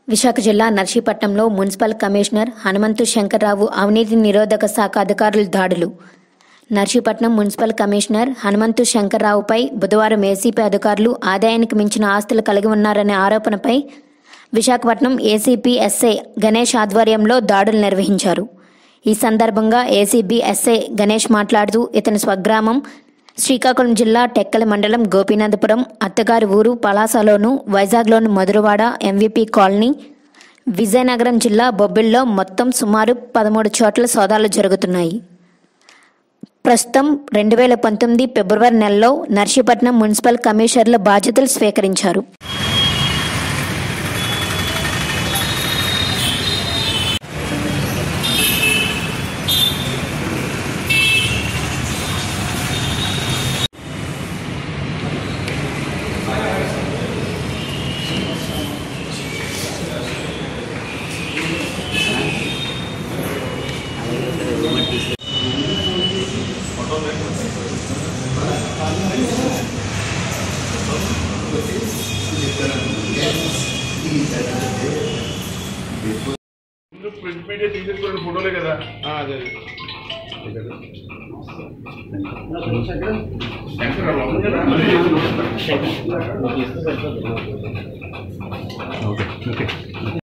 విశాఖ జిల్లా నర్సీపట్నంలో municipal commissioner Hanumanthu Shankar Rao అవినీతి నిరోధక శాఖ అధికారుల దాడులు నర్సీపట్నం మున్సిపల్ కమిషనర్ హనుమంతు శంకర్రావుపై బుధవారం ఏసీపీ అధికారులు ఆదాయానికి మించిన ఆస్తులు కలిగి ఉన్నారనే ఆరోపణపై విశాఖపట్నం ఏసీపీ ఎస్ఐ గణేష్ ఆధ్వర్యంలో దాడులు నిర్వహించారు ఈ సందర్భంగా ఏసీబీ ఎస్ఐ గణేష్ మాట్లాడుతూ ఇతని స్వగ్రామం శ్రీకాకుళం జిల్లా టెక్కల మండలం గోపీనాథపురం అత్తగారి ఊరు పలాసలోను వైజాగ్లోని మధురవాడ ఎంవీపీ కాలనీ విజయనగరం జిల్లా బొబ్బిల్లో మొత్తం సుమారు పదమూడు చోట్ల సోదాలు జరుగుతున్నాయి ప్రస్తుతం రెండు వేల పంతొమ్మిది ఫిబ్రవరి నెలలో నర్సీపట్నం మున్సిపల్ కమిషనర్ల బాధ్యతలు స్వీకరించారు ముందు ప్రింట్ మీడియా తీసేసుకున్న ఫోటోలే కదా అదే శంకర్రావు కదా? Okay okay